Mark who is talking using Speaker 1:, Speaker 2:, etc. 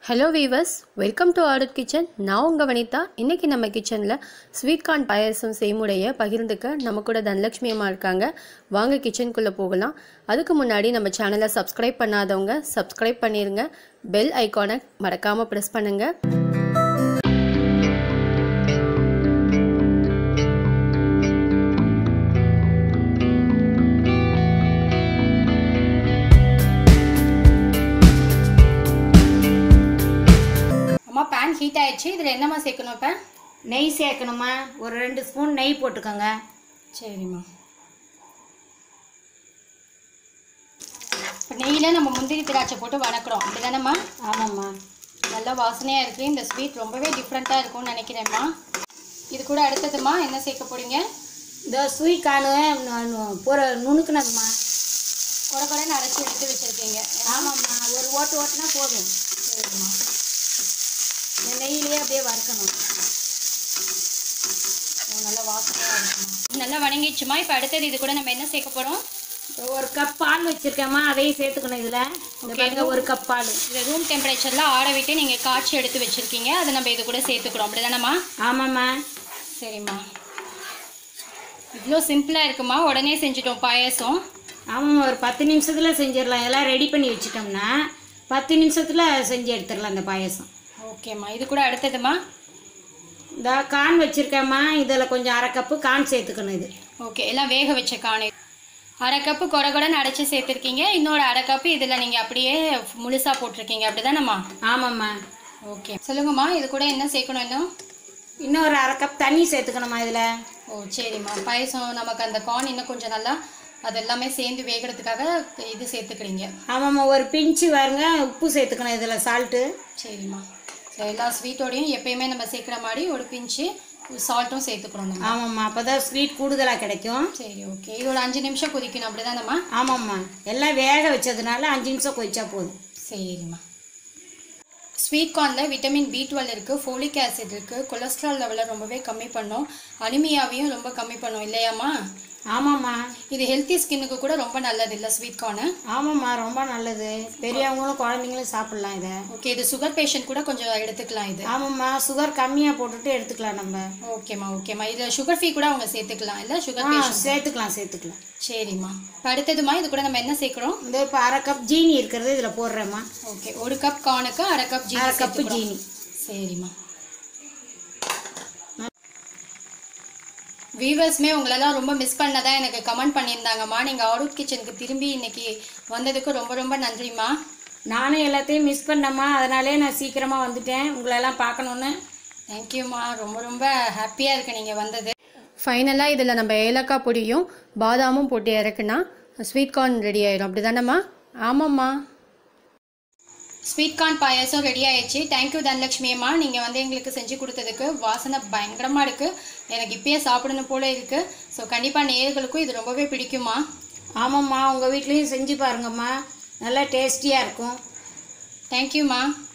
Speaker 1: Hello viewers welcome to order kitchen நான் உங்கள் வனிதா இன்றைக்கி நம்ம கிச்சனில் ஸ்வீட் கார்ன் பாயாசம் செய்முறையை பகிர்ந்துக்க நம்ம கூட தனலட்சுமி அம்மா இருக்காங்க வாங்க கிச்சனுக்குள்ளே போகலாம் அதுக்கு முன்னாடி நம்ம சேனலை சப்ஸ்கிரைப் பண்ணாதவங்க சப்ஸ்கிரைப் பண்ணிடுங்க பெல் ஐக்கானை மறக்காமல் ப்ரெஸ் பண்ணுங்கள் அம்மா பேன் ஹீட் ஆயிடுச்சு இதில் என்னம்மா சேர்க்கணும் இப்போ
Speaker 2: நெய் சேர்க்கணுமா ஒரு ரெண்டு ஸ்பூன் நெய் போட்டுக்கோங்க
Speaker 1: சரிம்மா இப்போ நெய்யில் நம்ம முந்திரி திராட்சை போட்டு வணக்குறோம் அப்படிதானம்மா
Speaker 2: ஆமாம்மா
Speaker 1: நல்லா வாசனையாக இருக்குது இந்த ஸ்வீட் ரொம்பவே டிஃப்ரெண்ட்டாக இருக்கும்னு நினைக்கிறேம்மா இது கூட அடுத்ததுமா என்ன சேர்க்க போறீங்க
Speaker 2: இந்த ஸ்வீட் கானு போகிற நுணுக்குனதுமா
Speaker 1: குறை குறைன்னு அரைச்சி எடுத்து வச்சுருக்கீங்க
Speaker 2: ஆமாம்மா ஒரு ஓட்டு ஓட்டுனா போதும்
Speaker 1: சரிம்மா
Speaker 2: இந்த நெய்யிலேயே அப்படியே வறுக்கணும்
Speaker 1: ஓ, நல்லா வாசனையாக இருக்குமா நல்லா வணங்கிடுச்சுமா இப்போ அடுத்தது இது கூட நம்ம என்ன சேர்க்க போகிறோம்
Speaker 2: ஒரு கப் பால் வச்சுருக்கேம்மா அதையும் சேர்த்துக்கணும் இதில் இந்த பாருங்க ஒரு கப் பால்
Speaker 1: இது ரூம் டெம்பரேச்சரில் ஆற விட்டு நீங்கள் காய்ச்சி எடுத்து வச்சுருக்கீங்க அதை நம்ம இது கூட சேர்த்துக்கிறோம் அப்படிதானம்மா
Speaker 2: ஆமாம்மா
Speaker 1: சரிம்மா இவ்வளோ சிம்பிளாக இருக்குமா உடனே செஞ்சிட்டோம் பாயாசம்
Speaker 2: ஆமாம்மா ஒரு பத்து நிமிஷத்தில் செஞ்சிடலாம் எல்லாம் ரெடி பண்ணி வச்சுட்டோம்னா பத்து நிமிஷத்தில் செஞ்சு எடுத்துடலாம் இந்த பாயசம்
Speaker 1: ஓகேம்மா இது கூட அடுத்ததுமா
Speaker 2: இந்த கான் வச்சுருக்கேம்மா இதில் கொஞ்சம் அரை கப்பு கான் சேர்த்துக்கணும் இது
Speaker 1: ஓகே எல்லாம் வேக வச்ச காணி அரை கப்பு கொடை கொடைன்னு அடைச்சி சேர்த்துருக்கீங்க இன்னொரு அரை கப்பு இதில் நீங்கள் அப்படியே முழுசாக போட்டிருக்கீங்க அப்படிதானம்மா
Speaker 2: ஆமாம்மா
Speaker 1: ஓகே சொல்லுங்கம்மா இது கூட என்ன சேர்க்கணும் இன்னும்
Speaker 2: இன்னொரு அரை கப் தண்ணி சேர்த்துக்கணுமா இதில்
Speaker 1: ஓ சரிம்மா பாயசம் நமக்கு அந்த கார்ன் இன்னும் கொஞ்சம் நல்லா அது எல்லாமே சேர்ந்து வேகிறதுக்காக இது சேர்த்துக்கிறீங்க
Speaker 2: ஆமாம்மா ஒரு பிஞ்சு பாருங்க உப்பு சேர்த்துக்கணும் இதில் சால்ட்டு
Speaker 1: சரிம்மா ஸோ எல்லா ஸ்வீட்டோடையும் எப்பயுமே நம்ம சேர்க்குற மாதிரி ஒரு பிஞ்சு சால்ட்டும் சேர்த்துக்கிறோம் நம்ம
Speaker 2: ஆமாம்மா அப்போ தான் ஸ்வீட் கூடுதலாக கிடைக்கும்
Speaker 1: சரி ஓகே இது ஒரு அஞ்சு நிமிஷம் கொதிக்கணும் அப்படிதானம்மா
Speaker 2: ஆமாம்மா எல்லாம் வேக வச்சதுனால அஞ்சு நிமிஷம் கொதிச்சா போதும்
Speaker 1: சரிம்மா ஸ்வீட் கார்னில் விட்டமின் பி டுவெல் இருக்குது ஃபோலிக் ஆசிட் இருக்குது கொலஸ்ட்ரால் லெவலை ரொம்பவே கம்மி பண்ணும் அனிமியாவையும் ரொம்ப கம்மி பண்ணும் இல்லையாம்மா
Speaker 2: ஆமாம்மா
Speaker 1: இது ஹெல்த்தி ஸ்கின்னுக்கு கூட ரொம்ப நல்லது இல்லை ஸ்வீட் கார்னு
Speaker 2: ஆமாம்மா ரொம்ப நல்லது பெரியவங்களும் குழந்தைங்களும் சாப்பிட்லாம் இதை
Speaker 1: ஓகே இது சுகர் பேஷண்ட் கூட கொஞ்சம் எடுத்துக்கலாம் இது
Speaker 2: ஆமாம்மா சுகர் கம்மியாக போட்டுட்டு எடுத்துக்கலாம் நம்ம
Speaker 1: ஓகேம்மா ஓகேம்மா இதில் சுகர் ஃப்ரீ கூட அவங்க சேர்த்துக்கலாம் இல்லை
Speaker 2: ஆ
Speaker 1: சுகர் பேஷண்ட்
Speaker 2: சேர்த்துக்கலாம் சேர்த்துக்கலாம்
Speaker 1: சரிம்மா இப்போ அடுத்ததுமா இது கூட நம்ம என்ன சேர்க்குறோம்
Speaker 2: இந்த இப்போ அரை கப் ஜீனி இருக்கிறது இதில் போடுறேம்மா
Speaker 1: ஓகே ஒரு கப் கார்னுக்கு அரை கப் ஜீனி
Speaker 2: அரை கப்பு
Speaker 1: சேர்த்துக்கிறோம்.
Speaker 2: ஜீனி
Speaker 1: சரிம்மா வீவர்ஸ்மே உங்களெல்லாம் ரொம்ப மிஸ் பண்ணதா எனக்கு கமெண்ட் பண்ணியிருந்தாங்கம்மா நீங்கள் ஆரூட் கிச்சனுக்கு திரும்பி இன்னைக்கு வந்ததுக்கு ரொம்ப ரொம்ப நன்றிம்மா
Speaker 2: நானும் எல்லாத்தையும் மிஸ் பண்ணேம்மா அதனாலே நான் சீக்கிரமாக வந்துட்டேன் உங்களெல்லாம் பார்க்கணுன்னு
Speaker 1: தேங்க்யூம்மா ரொம்ப ரொம்ப ஹாப்பியாக இருக்கு நீங்கள் வந்தது ஃபைனலாக இதில் நம்ம ஏலக்காய் பொடியும் பாதாமும் போட்டு இறக்குனா ஸ்வீட் கார்ன் ரெடி ஆயிடும் அப்படி தானேம்மா ஆமாம்மா ஸ்வீட் கார்ன் பாயாசம் ரெடி ஆயிடுச்சு தேங்க்யூ தனலட்சுமி அம்மா நீங்கள் வந்து எங்களுக்கு செஞ்சு கொடுத்ததுக்கு வாசனை பயங்கரமாக இருக்குது எனக்கு இப்பயே சாப்பிடணும் போல இருக்குது ஸோ கண்டிப்பாக நேயர்களுக்கும் இது ரொம்பவே பிடிக்குமா
Speaker 2: ஆமாம்மா உங்கள் வீட்லேயும் செஞ்சு பாருங்கம்மா நல்லா டேஸ்டியாக இருக்கும்
Speaker 1: தேங்க்யூம்மா